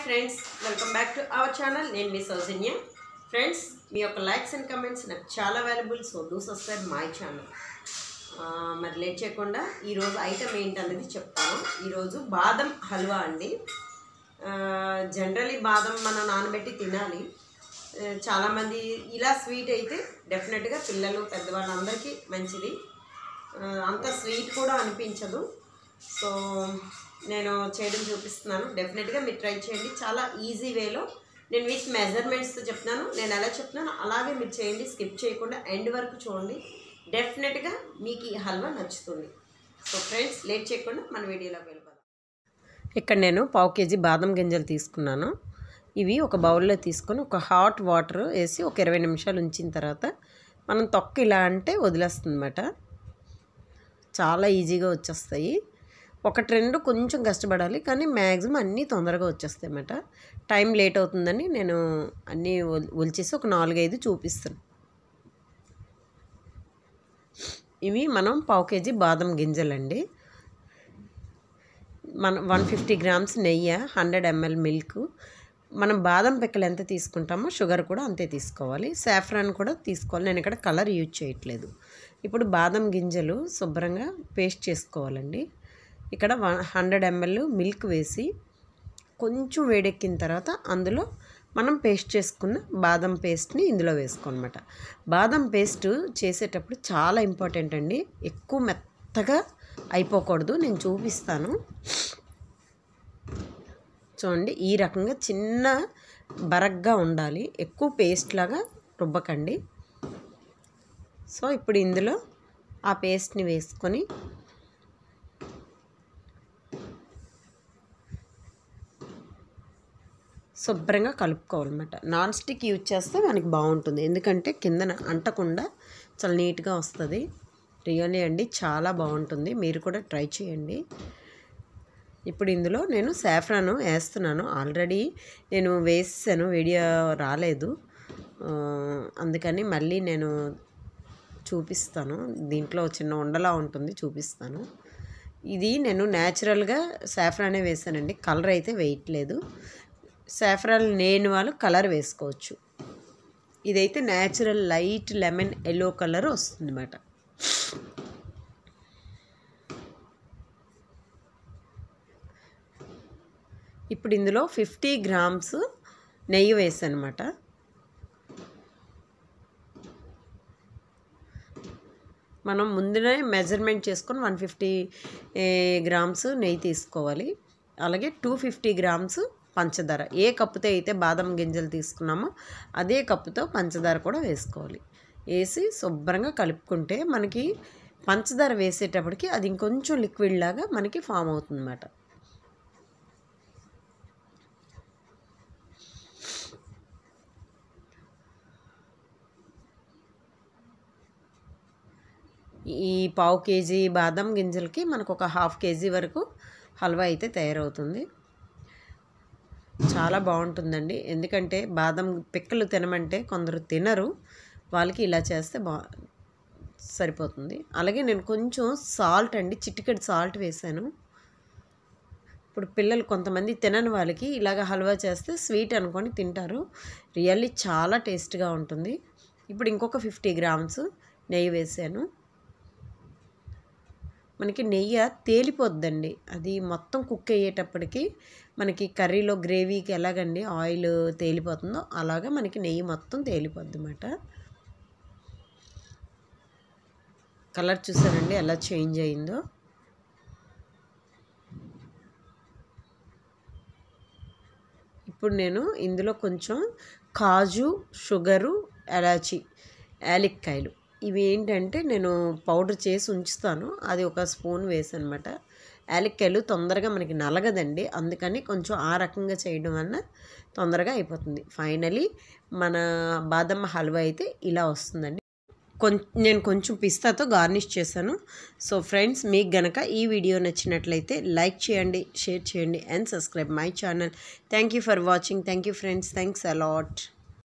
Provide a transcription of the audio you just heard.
friends welcome back to our channel నేను మీ సౌజన్య friends మీ యొక్క లైక్స్ అండ్ కమెంట్స్ నాకు చాలా valuable so do subscribe my channel మరి లేట్ చేయకుండా ఈరోజు ఐటమ్ ఏంటనేది చెప్తాను ఈరోజు బాదం హల్వా అండి జనరలీ బాదం మనం నానబెట్టి తినాలి ఆ, చాలామంది ఇలా స్వీట్ అయితే డెఫినెట్గా పిల్లలు పెద్దవాళ్ళందరికీ మంచిది ఆ, అంత స్వీట్ కూడా అనిపించదు సో నేను చేయడం చూపిస్తున్నాను డెఫినెట్గా మీరు ట్రై చేయండి చాలా ఈజీ వేలో నేను విత్ మెజర్మెంట్స్తో చెప్తున్నాను నేను ఎలా చెప్తున్నాను అలాగే మీరు చేయండి స్కిప్ చేయకుండా ఎండ్ వరకు చూడండి డెఫినెట్గా మీకు ఈ హల్వా నచ్చుతుంది సో ఫ్రెండ్స్ లేట్ చేయకుండా మన వీడియోలోకి వెళ్ళిపోదాం ఇక్కడ నేను పావు కేజీ బాదం గింజలు తీసుకున్నాను ఇవి ఒక బౌల్లో తీసుకొని ఒక హాట్ వాటర్ వేసి ఒక ఇరవై నిమిషాలు ఉంచిన తర్వాత మనం తొక్క ఇలా అంటే వదిలేస్తుందన్నమాట చాలా ఈజీగా వచ్చేస్తాయి ఒకటి రెండు కొంచెం కష్టపడాలి కానీ మ్యాక్సిమం అన్నీ తొందరగా వచ్చేస్తాయి అన్నమాట టైం లేట్ అవుతుందని నేను అన్నీ ఒల్- ఒలిచేసి ఒక నాలుగైదు చూపిస్తాను ఇవి మనం పావు కేజీ బాదం గింజలండి మన వన్ ఫిఫ్టీ గ్రామ్స్ నెయ్యి హండ్రెడ్ ఎంఎల్ మిల్క్ మనం బాదం పిక్కలు ఎంత తీసుకుంటామో షుగర్ కూడా అంతే తీసుకోవాలి సాఫ్రాన్ కూడా తీసుకోవాలి నేను ఇక్కడ కలర్ యూజ్ చేయట్లేదు ఇప్పుడు బాదం గింజలు శుభ్రంగా పేస్ట్ చేసుకోవాలండి ఇక్కడ వన్ హండ్రెడ్ ఎంఎల్ మిల్క్ వేసి కొంచెం వేడెక్కిన తర్వాత అందులో మనం పేస్ట్ చేసుకున్న బాదం పేస్ట్ని ఇందులో వేసుకోనమాట బాదం పేస్ట్ చేసేటప్పుడు చాలా ఇంపార్టెంట్ అండి ఎక్కువ మెత్తగా అయిపోకూడదు నేను చూపిస్తాను చూడండి ఈ రకంగా చిన్న బరగ్గా ఉండాలి ఎక్కువ పేస్ట్ లాగా రుబ్బకండి సో ఇప్పుడు ఇందులో ఆ పేస్ట్ని వేసుకొని శుభ్రంగా కలుపుకోవాలన్నమాట నాన్ స్టిక్ యూజ్ చేస్తే మనకి బాగుంటుంది ఎందుకంటే కిందన అంటకుండా చాలా నీట్గా వస్తుంది రియల్లీ అండి చాలా బాగుంటుంది మీరు కూడా ట్రై చేయండి ఇప్పుడు ఇందులో నేను సాఫ్రాన్ వేస్తున్నాను ఆల్రెడీ నేను వేసాను వీడియో రాలేదు ఆ, అందుకని మళ్ళీ నేను చూపిస్తాను దీంట్లో చిన్న ఉండలా ఉంటుంది చూపిస్తాను ఇది నేను న్యాచురల్గా సాఫ్రానే వేసానండి కలర్ అయితే వేయట్లేదు సాఫ్రాన్ లేని వాళ్ళు కలర్ వేసుకోవచ్చు ఇదైతే natural light lemon yellow colour వస్తుంది అన్నమాట ఇప్పుడు ఇందులో ఫిఫ్టీ గ్రామ్స్ నెయ్యి వేసానమాట మనం ముందునే మెజర్మెంట్ చేసుకొని వన్ ఫిఫ్టీ గ్రామ్స్ నెయ్యి తీసుకోవాలి అలాగే టూ ఫిఫ్టీ గ్రామ్స్ పంచదార ఏ కప్పుతో అయితే బాదం గింజలు తీసుకున్నామో అదే కప్పుతో పంచదార కూడా వేసుకోవాలి వేసి శుభ్రంగా కలుపుకుంటే మనకి పంచదార వేసేటప్పటికి అది ఇంకొంచెం లిక్విడ్ లాగా మనకి ఫామ్ అవుతుంది అన్నమాట ఈ పావు కేజీ బాదం గింజలకి మనకు ఒక హాఫ్ కేజీ వరకు హల్వా అయితే తయారవుతుంది చాలా బాగుంటుందండి ఎందుకంటే బాదం పిక్కలు తినమంటే కొందరు తినరు వాళ్ళకి ఇలా చేస్తే బా సరిపోతుంది అలాగే నేను కొంచెం సాల్ట్ అండి చిటికెడు సాల్ట్ వేసాను ఇప్పుడు పిల్లలు కొంతమంది తినని వాళ్ళకి ఇలాగ హల్వా చేస్తే స్వీట్ అనుకొని తింటారు రియల్లీ చాలా టేస్ట్గా ఉంటుంది ఇప్పుడు ఇంకొక ఫిఫ్టీ గ్రామ్స్ నెయ్యి వేసాను మనకి నెయ్యి తేలిపోద్దండి అది మొత్తం కుక్ అయ్యేటప్పటికి మనకి కర్రీలో గ్రేవీకి ఎలాగండి ఆయిల్ తేలిపోతుందో అలాగా మనకి నెయ్యి మొత్తం తేలిపోద్ది అన్నమాట కలర్ చూసారండి ఎలా చేంజ్ అయిందో ఇప్పుడు నేను ఇందులో కొంచెం కాజు షుగరు ఎలాచి యాలక్కాయలు ఇవి ఏంటంటే నేను పౌడర్ చేసి ఉంచుతాను అది ఒక స్పూన్ వేసనమాట యాలక్కాయలు తొందరగా మనకి నలగదండి అందుకని కొంచెం ఆ రకంగా చేయడం వల్ల తొందరగా అయిపోతుంది ఫైనలీ మన బాదం హల్వా అయితే ఇలా వస్తుందండి కొం నేను కొంచెం పిస్తాతో గార్నిష్ చేశాను సో ఫ్రెండ్స్ మీకు గనక ఈ వీడియో నచ్చినట్లయితే లైక్ చేయండి షేర్ చేయండి and subscribe my channel thank you for watching thank you friends thanks allot